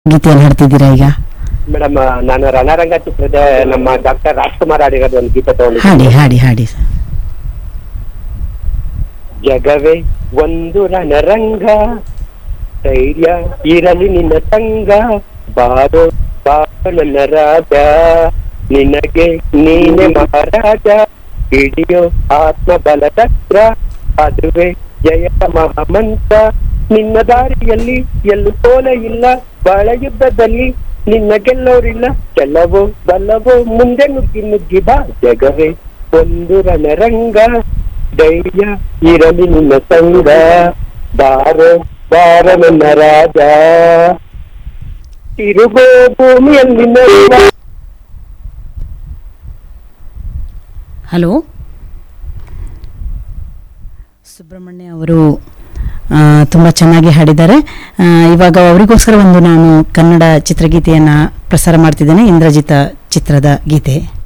ಗೀತೆಯನ್ನು ಹಾಡ್ತಿದ್ದೀರಾ ಈಗ ಮೇಡಮ್ ನಾನು ರಣರಂಗ ಚಿತ್ರದ ನಮ್ಮ ಡಾಕ್ಟರ್ ರಾಜ್ಕುಮಾರ್ ಹಾಡಿರೋದು ಒಂದು ಗೀತೆ ಹಾಡಿ ತಗೊಂಡಿದ್ದೀನಿ ಹಾಡಿ ಹಾಡಿ ಜಗವೇ ಒಂದು ರಣರಂಗ ಧೈರ್ಯ ಇರಲಿ ನಿನ್ನ ಸಂಗ ಬಾರೋ ಬಾರೋ ನನ್ನ ರಾಜ ನಿನಗೆ ನೀನೆ ಮಹಾರಾಜ ಹಿಡಿಯೋ ಆತ್ಮ ಬಲದತ್ರ ಅದುವೇ ಜಯ ಮಹಾಮಂತ್ರ ನಿನ್ನ ದಾರಿಯಲ್ಲಿ ಎಲ್ಲೂ ಸೋಲೆ ಇಲ್ಲ ಬಾಳ ಯುದ್ಧದಲ್ಲಿ ನಿನ್ನ ಗೆಲ್ಲೋರಿಲ್ಲ ಕೆಲವೋ ಬಲವೋ ಮುಂದೆ ನುಗ್ಗಿ ನುಗ್ಗಿ ಬಾ ಜಗವೇ ಒಂದು ರಣರಂಗ ಧೈರ್ಯ ಇರಲಿ ನಿನ್ನ ಸಂಗ ಬಾರೋ ಬಾರ ನನ್ನ ರಾಜ ತಿರುಗೋ ಭೂಮಿಯಲ್ಲಿ ನಡೆವ ಹಲೋ ಸುಬ್ರಹ್ಮಣ್ಯ ಅವರು ತುಂಬ ಚೆನ್ನಾಗಿ ಹಾಡಿದ್ದಾರೆ ಆ, ಇವಾಗ ಅವರಿಗೋಸ್ಕರ ಒಂದು ನಾನು ಕನ್ನಡ ಚಿತ್ರಗೀತೆಯನ್ನು ಪ್ರಸಾರ ಮಾಡ್ತಿದ್ದೇನೆ ಇಂದ್ರಜಿತ ಚಿತ್ರದ ಗೀತೆ